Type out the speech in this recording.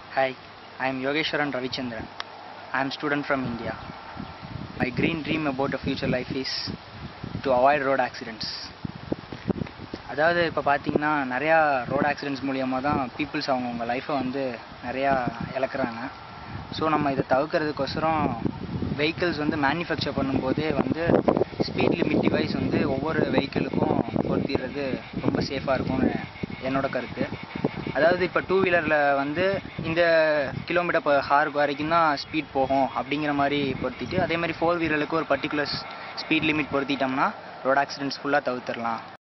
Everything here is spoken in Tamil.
Hi, I am Yogeshwaran Ravichandran. I am student from India. My green dream about a future life is to avoid road accidents. அதாவது இப்போ பார்த்தீங்கன்னா நிறையா ரோட் ஆக்சிடென்ட்ஸ் மூலியமாக தான் பீப்புள்ஸ் அவங்கவுங்க லைஃப்பை வந்து நிறையா இழக்கிறாங்க ஸோ நம்ம இதை தவிர்க்கிறதுக்கோசரம் வெஹிக்கிள்ஸ் வந்து மேனுஃபேக்சர் பண்ணும்போதே வந்து ஸ்பீட் லிமிட் டிவைஸ் வந்து ஒவ்வொரு வெஹிக்கிளுக்கும் பொருத்திடுறது ரொம்ப சேஃபாக இருக்கும்னு என்னோட கருத்து அதாவது இப்போ டூ வீலரில் வந்து இந்த கிலோமீட்டர் பர் ஹார் வரைக்கும் தான் ஸ்பீட் போகும் அப்படிங்கிற மாதிரி பொருத்திட்டு அதே மாதிரி ஃபோர் வீலருக்கு ஒரு பர்டிகுலர் ஸ்பீட் லிமிட் பொருத்திட்டோம்னா ரோட் ஆக்சிடென்ட்ஸ் ஃபுல்லாக தவிர்த்துடலாம்